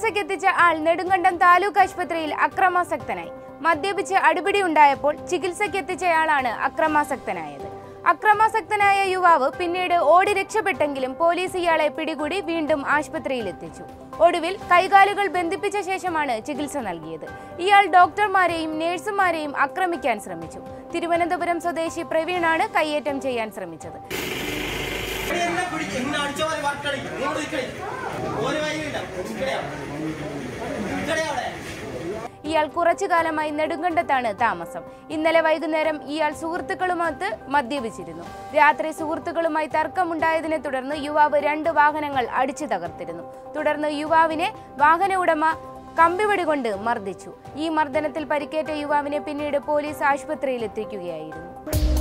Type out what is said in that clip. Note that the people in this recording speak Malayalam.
ചികിത്സയ്ക്കെത്തിച്ച ആൾ നെടുങ്കണ്ടം താലൂക്ക് ആശുപത്രിയിൽ അക്രമാസക്തനായി മദ്യപിച്ച് അടിപിടി ഉണ്ടായപ്പോൾ ചികിത്സയ്ക്കെത്തിച്ചയാളാണ് അക്രമാസക്തനായത് അക്രമാസക്തനായ യുവാവ് പിന്നീട് ഓടി രക്ഷപ്പെട്ടെങ്കിലും പോലീസ് ഇയാളെ പിടികൂടി വീണ്ടും ആശുപത്രിയിൽ എത്തിച്ചു ഒടുവിൽ കൈകാലുകൾ ബന്ധിപ്പിച്ച ശേഷമാണ് ചികിത്സ നൽകിയത് ഇയാൾ ഡോക്ടർമാരെയും നഴ്സുമാരെയും ആക്രമിക്കാൻ ശ്രമിച്ചു തിരുവനന്തപുരം സ്വദേശി പ്രവീണാണ് കയ്യേറ്റം ചെയ്യാൻ ശ്രമിച്ചത് എന്നെ പിടിച്ച് ഇന്നെ അടിച്ച പോലെ വർക്കളി ഇങ്ങോട്ട് നിൽക്കണി ഒരു വൈകില്ല ഇക്കടെയാ ഇക്കടെയാ അവിടെ ഇയാൾ കുറച്ചു കാലമായി നെടുങ്കണ്ടത്താണ് താമസം ഇന്നലെ വൈകുന്നേരം ഇയാൾ സുഹൃത്തുക്കളുമൊത്ത് മദ്യപിച്ചിരുന്നു രാത്രി സുഹൃത്തുക്കളുമായി തർക്കമുണ്ടായതിനെ തുടർന്ന് യുവാവ് രണ്ട് വാഹനങ്ങൾ അടിച്ചു തകർത്തിരുന്നു തുടർന്ന് യുവാവിനെ വാഹന ഉടമ കമ്പിവടി കൊണ്ട് മർദ്ദിച്ചു ഈ മർദ്ദനത്തിൽ പരിക്കേറ്റ യുവാവിനെ പിന്നീട് പോലീസ് ആശുപത്രിയിൽ എത്തിക്കുകയായിരുന്നു